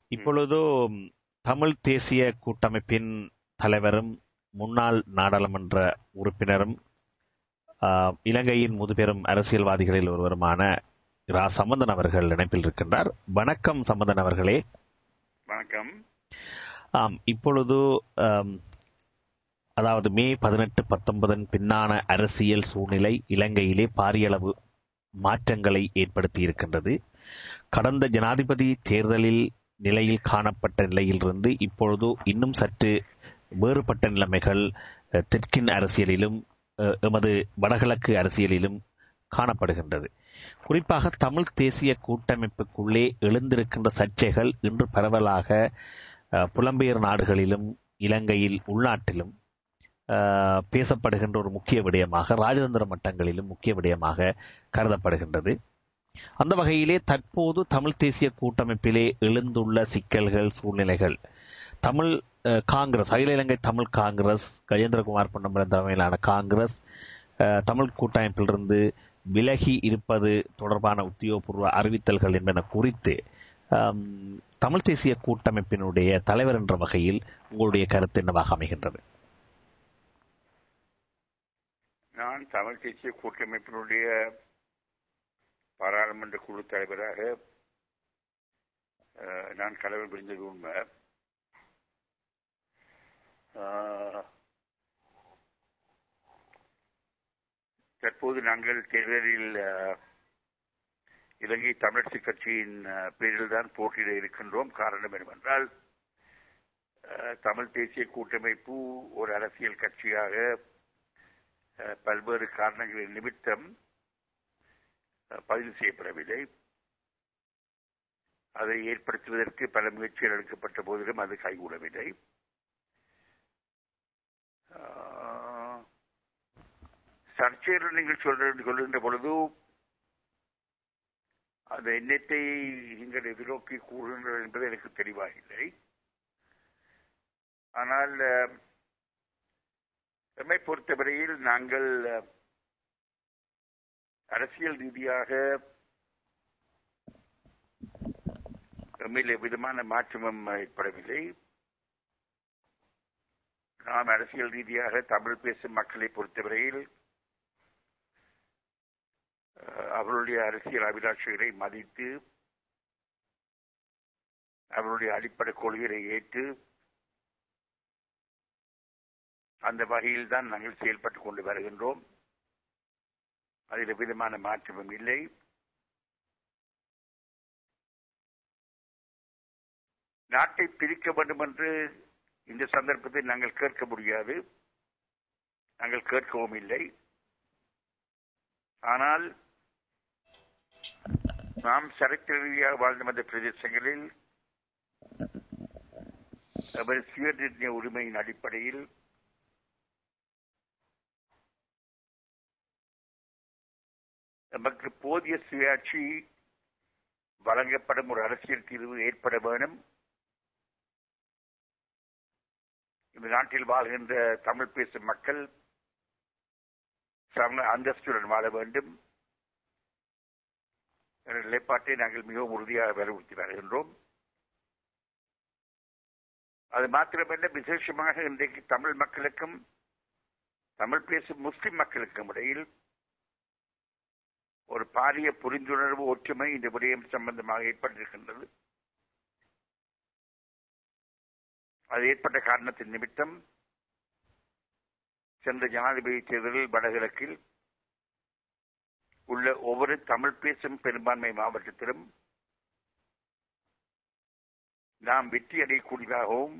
இப்பொழுது தமிழ் தேசிய கூட்டமைப்பின் தலைவரும் முன்னாள் நாடாளுமன்ற உறுப்பினரும் ஆஹ், இலங்கையின் முதுபெரும் அரசியல்வாதிகளில் ஒருவருமான ரா சம்பந்தன் அவர்கள் இணைப்பில் இருக்கின்றார் வணக்கம் சம்பந்தன் அவர்களே வணக்கம் ஆம் இப்பொழுது ஆம், அதாவது மே பதினெட்டு பத்தொன்பதன் பின்னான அரசியல் சூழ்நிலை இலங்கையிலே பாரியளவு மாற்றங்களை ஏற்படுத்தி இருக்கின்றது கடந்த ஜனாதிபதி தேர்தலில் நிலையில் காணப்பட்ட நிலையிலிருந்து இப்பொழுது இன்னும் சற்று வேறுபட்ட நிலைமைகள் அஹ், தெற்கின் அரசியலிலும் அஹ், எமது வடகிழக்கு அரசியலிலும் காணப்படுகின்றது குறிப்பாக தமிழ் தேசிய கூட்டமைப்புக்குள்ளே எழுந்திருக்கின்ற சர்ச்சைகள் இன்று பரவலாக அஹ், புலம்பெயர் நாடுகளிலும் இலங்கையில் உள்நாட்டிலும் அஹ், பேசப்படுகின்ற ஒரு முக்கிய விடயமாக ராஜதந்திர மட்டங்களிலும் முக்கிய விடயமாக கருதப்படுகின்றது அந்த வகையிலே தற்போது தமிழ் தேசிய கூட்டமைப்பிலே எழுந்துள்ள சிக்கல்கள் சூழ்நிலைகள் தமிழ் அஹ், காங்கிரஸ் அகில இலங்கை தமிழ் காங்கிரஸ் கஜேந்திரகுமார் பொன்னம்பலம் தலைமையிலான காங்கிரஸ் அஹ், தமிழ் கூட்டமைப்பிலிருந்து விலகி இருப்பது தொடர்பான உத்தியோகபூர்வ அறிவித்தல்கள் என்பன குறித்து ஆம், தமிழ் தேசிய கூட்டமைப்பினுடைய தலைவர் என்ற வகையில் உங்களுடைய கருத்து என்னவாக அமைகின்றது நான் தமிழ் தேசிய கூட்டமைப்பினுடைய பாராளுமன்ற குழு தலைவராக அஹ், நான் கடவுள் புரிந்தது உண்மை அஹ், தற்போது நாங்கள் தேர்தலில் அஹ், இலங்கை தமிழரசு கட்சியின் அஹ், பேரில் தான் போட்டியிட இருக்கின்றோம் காரணம் என்னவென்றால் அஹ், தமிழ் தேசிய கூட்டமைப்பு ஒரு அரசியல் கட்சியாக அஹ், பல்வேறு காரணங்களின் நிமித்தம் அஹ், பதிவு செய்யப்படவில்லை அதை ஏற்படுத்துவதற்கு பல முயற்சிகள் எடுக்கப்பட்ட போதிலும் அது கைகூடவில்லை அஹ், சர்ச்சைகள் நீங்கள் சொல்ற சொல்கின்ற பொழுது அந்த எண்ணத்தை நீங்கள் எதிர்நோக்கி கூறுகின்றனர் என்பது எனக்கு தெளிவாக இல்லை ஆனால் அஹ், எம்மை பொறுத்தவரையில் நாங்கள் அஹ், அரசியல் ரீதியாக எம்மில் எவ்விதமான மாற்றமும் ஏற்படவில்லை நாம் அரசியல் ரீதியாக தமிழ் பேசும் மக்களை பொறுத்தவரையில் அஹ், அவர்களுடைய அரசியல் அபிலாஷைகளை மதித்து அவருடைய அடிப்படை கொள்கைகளை ஏற்று அந்த வகையில் தான் நாங்கள் செயல்பட்டுக் கொண்டு வருகின்றோம் அதில் எவ்விதமான மாற்றமும் இல்லை நாட்டை பிரிக்க வேண்டும் என்று இந்த சந்தர்ப்பத்தில் நாங்கள் கேட்க முடியாது நாங்கள் கேட்கவும் இல்லை ஆனால் நாம் சரித்திர ரீதியாக வாழ்ந்து வந்த பிரதேசங்களில் அவர் சுயநிர்ணய உரிமையின் அடிப்படையில் நமக்கு போதிய சுயாட்சி வழங்கப்படும் ஒரு அரசியல் தீர்வு ஏற்பட வேணும் இந்த நாட்டில் வாழ்கின்ற தமிழ் பேசும் மக்கள் சம அந்தஸ்துடன் வாழ வேண்டும் என்ற நிலைப்பாட்டை நாங்கள் மிகவும் உறுதியாக வலியுறுத்தி வருகின்றோம் அது மாத்திரமல்ல விசேஷமாக இன்றைக்கு தமிழ் மக்களுக்கும் தமிழ் பேசும் முஸ்லிம் மக்களுக்கும் இடையில் ஒரு பாரிய புரிந்துணர்வு ஒற்றுமை இந்த விடயம் சம்பந்தமாக ஏற்பட்டிருக்கின்றது அது ஏற்பட்ட காரணத்தின் நிமித்தம் சென்ற ஜனாதிபதி தேர்தலில் வடகிழக்கில் உள்ள ஒவ்வொரு தமிழ் பேசும் பெரும்பான்மை மாவட்டத்திலும் நாம் வெற்றி அடையக்கூடியதாகவும்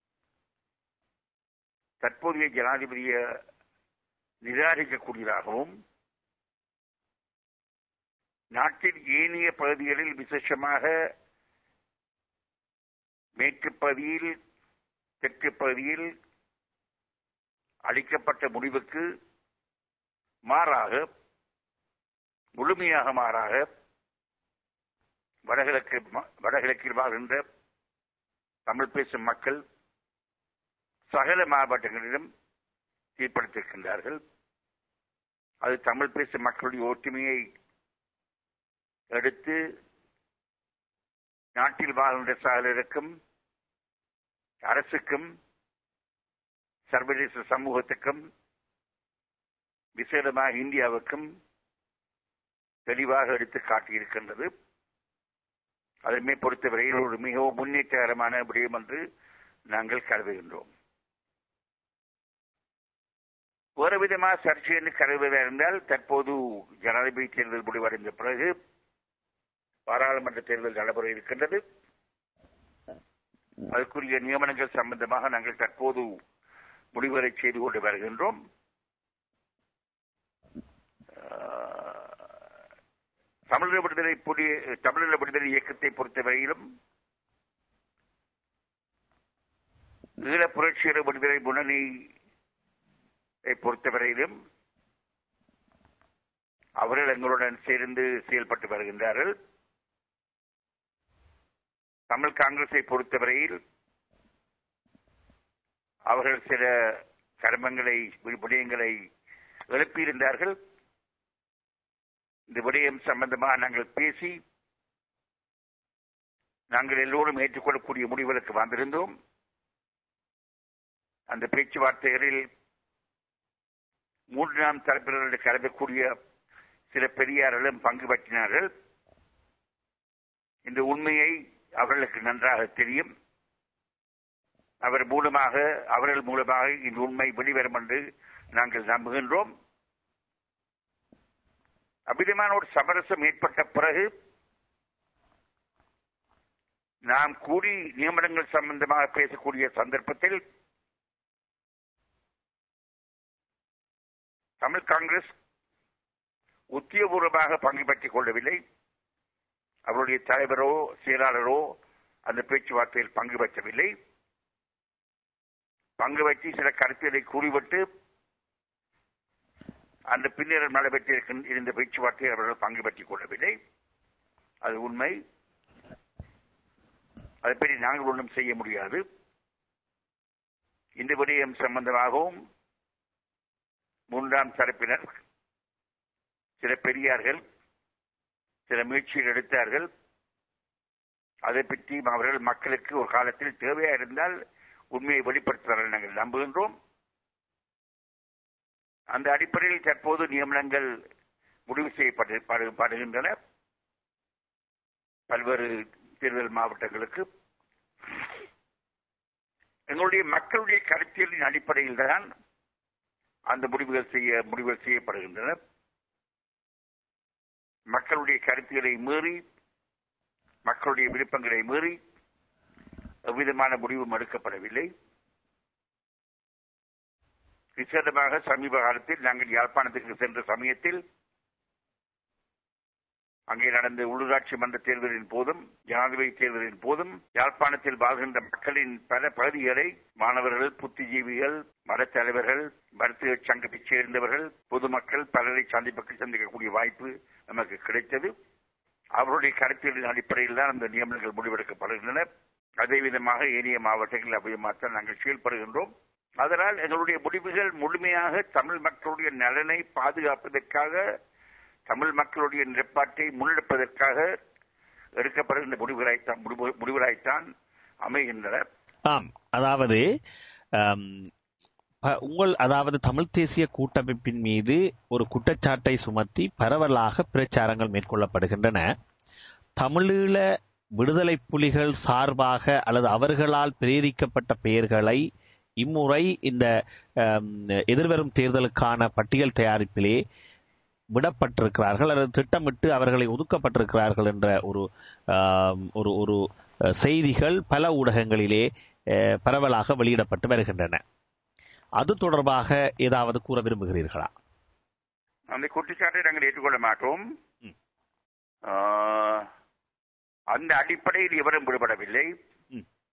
தற்போதைய ஜனாதிபதியை நிராகரிக்கக்கூடியதாகவும் நாட்டின் ஏனைய பகுதிகளில் விசேஷமாக மேற்கு பகுதியில் தெற்கு பகுதியில் அளிக்கப்பட்ட முடிவுக்கு மாறாக முழுமையாக மாறாக வடகிழக்கு வடகிழக்கில் வாழ்கின்ற தமிழ் பேசும் மக்கள் சகல மாவட்டங்களிலும் தீர்ப்படுத்திருக்கின்றார்கள் அது தமிழ் பேசும் மக்களுடைய ஒற்றுமையை எடுத்து நாட்டில் வாழ்கின்ற சகலருக்கும் அரசுக்கும் சர்வதேச சமூகத்துக்கும் விசேடமாக இந்தியாவுக்கும் தெளிவாக எடுத்து காட்டியிருக்கின்றது அதனை பொறுத்தவரையில் ஒரு மிகவும் முன்னேற்றகரமான விடயம் என்று நாங்கள் கருதுகின்றோம் ஒரு விதமாக சர்ச்சை என்று கருதுவதாக இருந்தால் தற்போது ஜனாதிபதி தேர்தல் முடிவடைந்த பிறகு பாராளுமன்ற தேர்தல் நடைபெற இருக்கின்றது அதற்குரிய நியமனங்கள் சம்பந்தமாக நாங்கள் தற்போது முடிவுகளை செய்து கொண்டு வருகின்றோம் தமிழக விடுதலை புதிய தமிழக விடுதலை இயக்கத்தை பொறுத்தவரையிலும் ஈழ புரட்சியர விடுதலை முன்னணியை பொறுத்தவரையிலும் அவர்கள் எங்களுடன் சேர்ந்து செயல்பட்டு வருகின்றார்கள் தமிழ் காங்கிரஸை பொறுத்தவரையில் அவர்கள் சில கர்மங்களை விடயங்களை எழுப்பியிருந்தார்கள் இந்த விடயம் சம்பந்தமாக நாங்கள் பேசி நாங்கள் எல்லோரும் ஏற்றுக்கொள்ளக்கூடிய முடிவுகளுக்கு வந்திருந்தோம் அந்த பேச்சுவார்த்தைகளில் மூன்றாம் தரப்பினர்கள் கருதக்கூடிய சில பெரியார்களும் பங்கு பற்றினார்கள் இந்த உண்மையை அவர்களுக்கு நன்றாக தெரியும் அவர் மூலமாக அவர்கள் மூலமாக இந்த உண்மை வெளிவரும் என்று நாங்கள் நம்புகின்றோம் அபிதமான ஒரு சமரசம் ஏற்பட்ட பிறகு நாம் கூடி நியமனங்கள் சம்பந்தமாக பேசக்கூடிய சந்தர்ப்பத்தில் தமிழ் காங்கிரஸ் உத்தியபூர்வமாக பங்கு பெற்றுக் கொள்ளவில்லை அவருடைய தலைவரோ செயலாளரோ அந்த பேச்சுவார்த்தையில் பங்கு பெற்றவில்லை பங்கு பற்றி சில கருத்துக்களை கூறிவிட்டு அந்த பின்னர் நடைபெற்றிருக்கின்ற இருந்த பேச்சுவார்த்தையில் அவர்கள் பங்கு பெற்றுக் கொள்ளவில்லை அது உண்மை அதை பற்றி நாங்கள் ஒன்றும் செய்ய முடியாது இந்த விடயம் சம்பந்தமாகவும் மூன்றாம் தரப்பினர் சில பெரியார்கள் சில முயற்சிகள் எடுத்தார்கள் அதை பற்றி அவர்கள் மக்களுக்கு ஒரு காலத்தில் தேவையா இருந்தால் உண்மையை வெளிப்படுத்துவார்கள் நாங்கள் நம்புகின்றோம் அந்த அடிப்படையில் தற்போது நியமனங்கள் முடிவு செய்யப்படுகின்றன பல்வேறு தேர்தல் மாவட்டங்களுக்கு எங்களுடைய மக்களுடைய கருத்தியலின் அடிப்படையில் தான் அந்த முடிவுகள் செய்ய முடிவுகள் செய்யப்படுகின்றன மக்களுடைய கருத்துக்களை மீறி மக்களுடைய விருப்பங்களை மீறி எவ்விதமான முடிவும் எடுக்கப்படவில்லை விசேடமாக சமீப காலத்தில் நாங்கள் யாழ்ப்பாணத்திற்கு சென்ற சமயத்தில் அங்கே நடந்த உள்ளூராட்சி மன்ற தேர்தலின் போதும் ஜனாதிபதி தேர்தலின் போதும் யாழ்ப்பாணத்தில் வாழ்கின்ற மக்களின் பல பகுதிகளை மாணவர்கள் புத்திஜீவிகள் மதத் தலைவர்கள் மருத்துவ சங்கத்தைச் சேர்ந்தவர்கள் பொதுமக்கள் பலரை சந்திப்புக்கு சந்திக்கக்கூடிய வாய்ப்பு நமக்கு கிடைத்தது அவருடைய கருத்தியலின் அடிப்படையில் தான் அந்த நியமனங்கள் முடிவெடுக்கப்படுகின்றன அதே விதமாக ஏனைய மாவட்டங்களில் அபியமாற்ற நாங்கள் செயல்படுகின்றோம் அதனால் எங்களுடைய முடிவுகள் முழுமையாக தமிழ் மக்களுடைய நலனை பாதுகாப்பதற்காக தமிழ் மக்களுடைய நிலைப்பாட்டை முன்னெடுப்பதற்காக எடுக்கப்படுகின்ற முடிவுகளாய்த்தான் முடிவுகளாய்த்தான் அமைகின்றன ஆம் அதாவது உங்கள் அதாவது தமிழ் தேசிய கூட்டமைப்பின் மீது ஒரு குற்றச்சாட்டை சுமத்தி பரவலாக பிரச்சாரங்கள் மேற்கொள்ளப்படுகின்றன தமிழீழ விடுதலை புலிகள் சார்பாக அல்லது அவர்களால் பிரேரிக்கப்பட்ட பெயர்களை இம்முறை இந்த எதிர்வரும் தேர்தலுக்கான பட்டியல் தயாரிப்பிலே விடப்பட்டிருக்கிறார்கள் அல்லது திட்டமிட்டு அவர்களை ஒதுக்கப்பட்டிருக்கிறார்கள் என்ற ஒரு ஒரு ஒரு செய்திகள் பல ஊடகங்களிலே பரவலாக வெளியிடப்பட்டு வருகின்றன அது தொடர்பாக ஏதாவது கூற விரும்புகிறீர்களா அந்த குற்றச்சாட்டை நாங்கள் ஏற்றுக்கொள்ள மாட்டோம் அந்த அடிப்படையில் எவரும் விடுபடவில்லை